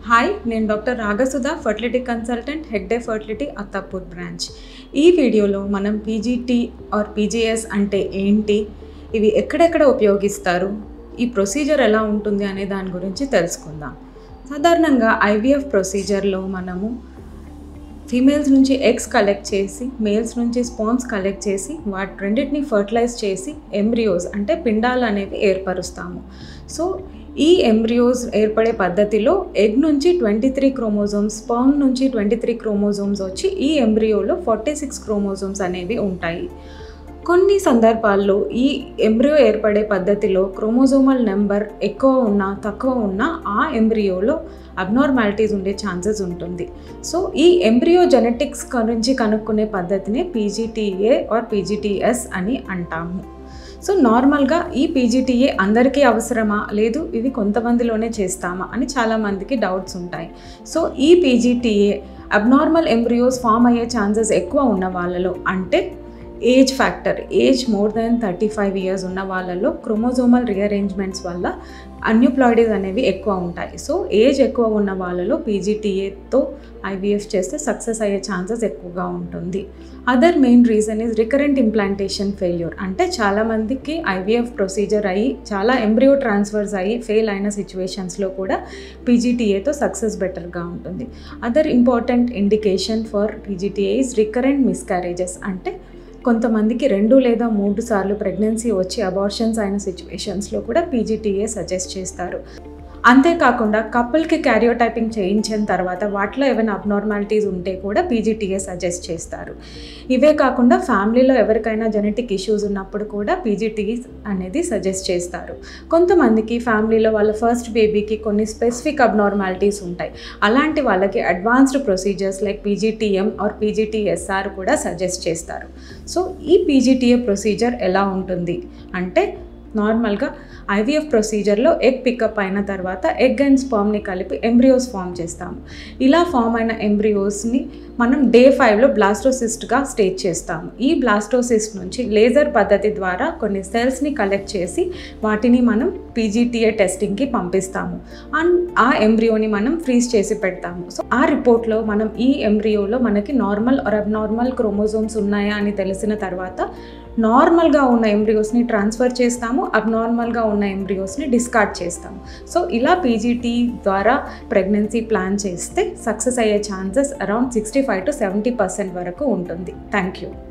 hi నేను doctor Ragasudha fertility consultant Hegde fertility Attapur branch ఈ వీడియోలో మనం పీజీటీ ఆర్ పీజీఎస్ అంటే ఏంటి ఇవి ఎక్కడెక్కడ ఉపయోగిస్తారు ఈ ప్రొసీజర్ ఎలా ఉంటుంది అనే దాని గురించి తెలుసుకుందాం సాధారణంగా ఐవీఎఫ్ ప్రొసీజర్లో మనము ఫీమేల్స్ నుంచి ఎగ్స్ కలెక్ట్ చేసి మేల్స్ నుంచి స్పాన్స్ కలెక్ట్ చేసి వాటి రెండింటిని ఫర్టిలైజ్ చేసి ఎంబ్రియోస్ అంటే పిండాలు అనేవి ఏర్పరుస్తాము సో ఈ ఎంబ్రియోస్ ఏర్పడే పద్ధతిలో ఎగ్ నుంచి ట్వంటీ త్రీ క్రోమోజోమ్స్ స్పర్మ్ నుంచి ట్వంటీ త్రీ క్రోమోజోమ్స్ వచ్చి ఈ ఎంబ్రియోలో ఫార్టీ సిక్స్ క్రోమోజోమ్స్ అనేవి ఉంటాయి కొన్ని సందర్భాల్లో ఈ ఎంబ్రియో ఏర్పడే పద్ధతిలో క్రోమోజోమల్ నెంబర్ ఎక్కువ ఉన్నా తక్కువ ఉన్నా ఆ ఎంబ్రియోలో అబ్నార్మాలిటీస్ ఉండే ఛాన్సెస్ ఉంటుంది సో ఈ ఎంబ్రియో జెనెటిక్స్ గురించి కనుక్కునే పద్ధతిని పీజీటీఏ ఆర్ పీజీటీఎస్ అని అంటాము సో నార్మల్గా ఈ పీజీటీఏ అందరికీ అవసరమా లేదు ఇది కొంతమందిలోనే చేస్తామా అని చాలామందికి డౌట్స్ ఉంటాయి సో ఈ పీజీటీఏ అబ్నార్మల్ ఎంబ్రియోస్ ఫామ్ అయ్యే ఛాన్సెస్ ఎక్కువ ఉన్న వాళ్ళలో అంటే age factor age more than thirty five years ఉన్న వాళ్ళలో క్రోమోజోమల్ రీఅరేంజ్మెంట్స్ వల్ల అన్యూప్లాయిడీస్ అనేవి ఎక్కువ ఉంటాయి సో ఏజ్ ఎక్కువ ఉన్న వాళ్ళలో పీజీటీఏతో ఐవీఎఫ్ చేస్తే సక్సెస్ అయ్యే ఛాన్సెస్ ఎక్కువగా ఉంటుంది other main reason is recurrent implantation failure అంటే చాలామందికి ఐవీఎఫ్ ప్రొసీజర్ అయ్యి చాలా ఎంబ్రియో ట్రాన్స్ఫర్స్ అయ్యి ఫెయిల్ అయిన సిచ్యువేషన్స్లో కూడా పీజీటీఏతో సక్సెస్ బెటర్గా ఉంటుంది other important indication for PGTA is recurrent miscarriages అంటే కొంతమందికి రెండు లేదా మూడు సార్లు ప్రెగ్నెన్సీ వచ్చి అబార్షన్స్ అయిన సిచ్యువేషన్స్లో కూడా పీజీటీఏ సజెస్ట్ చేస్తారు అంతేకాకుండా కపుల్కి క్యారియోటైపింగ్ చేయించిన తర్వాత వాటిలో ఏమైనా అబ్నార్మాలిటీస్ ఉంటే కూడా పీజీటీఏ సజెస్ట్ చేస్తారు ఇవే కాకుండా ఫ్యామిలీలో ఎవరికైనా జెనెటిక్ ఇష్యూస్ ఉన్నప్పుడు కూడా పీజీటీఏ అనేది సజెస్ట్ చేస్తారు కొంతమందికి ఫ్యామిలీలో వాళ్ళ ఫస్ట్ బేబీకి కొన్ని స్పెసిఫిక్ అబ్నార్మాలిటీస్ ఉంటాయి అలాంటి వాళ్ళకి advanced procedures like PGTM or PGTSR కూడా సజెస్ట్ చేస్తారు సో ఈ పీజీటీఏ ప్రొసీజర్ ఎలా ఉంటుంది అంటే నార్మల్గా ఐవీఎఫ్ ప్రొసీజర్లో ఎగ్ పికప్ అయిన తర్వాత ఎగ్ అండ్ స్పర్మ్ని కలిపి ఎంబ్రియోస్ ఫామ్ చేస్తాము ఇలా ఫామ్ అయిన ఎంబ్రియోస్ని మనం డే ఫైవ్లో బ్లాస్టోసిస్ట్గా స్టేజ్ చేస్తాము ఈ బ్లాస్టోసిస్ట్ నుంచి లేజర్ పద్ధతి ద్వారా కొన్ని సెల్స్ని కలెక్ట్ చేసి వాటిని మనం పీజీటీఏ టెస్టింగ్కి పంపిస్తాము అండ్ ఆ ఎంబ్రియోని మనం ఫ్రీజ్ చేసి పెడతాము సో ఆ రిపోర్ట్లో మనం ఈ ఎంబ్రియోలో మనకి నార్మల్ ఆర్ అబ్నార్మల్ క్రోమోజోమ్స్ ఉన్నాయా అని తెలిసిన తర్వాత నార్మల్గా ఉన్న ఎంబ్రియోస్ని ట్రాన్స్ఫర్ చేస్తాము అబ్నార్మల్గా ఉన్న ఎంబ్రియోస్ని డిస్కార్డ్ చేస్తాము సో ఇలా పీజీటీ ద్వారా ప్రెగ్నెన్సీ ప్లాన్ చేస్తే సక్సెస్ అయ్యే chances around sixty five to seventy percent వరకు ఉంటుంది థ్యాంక్ యూ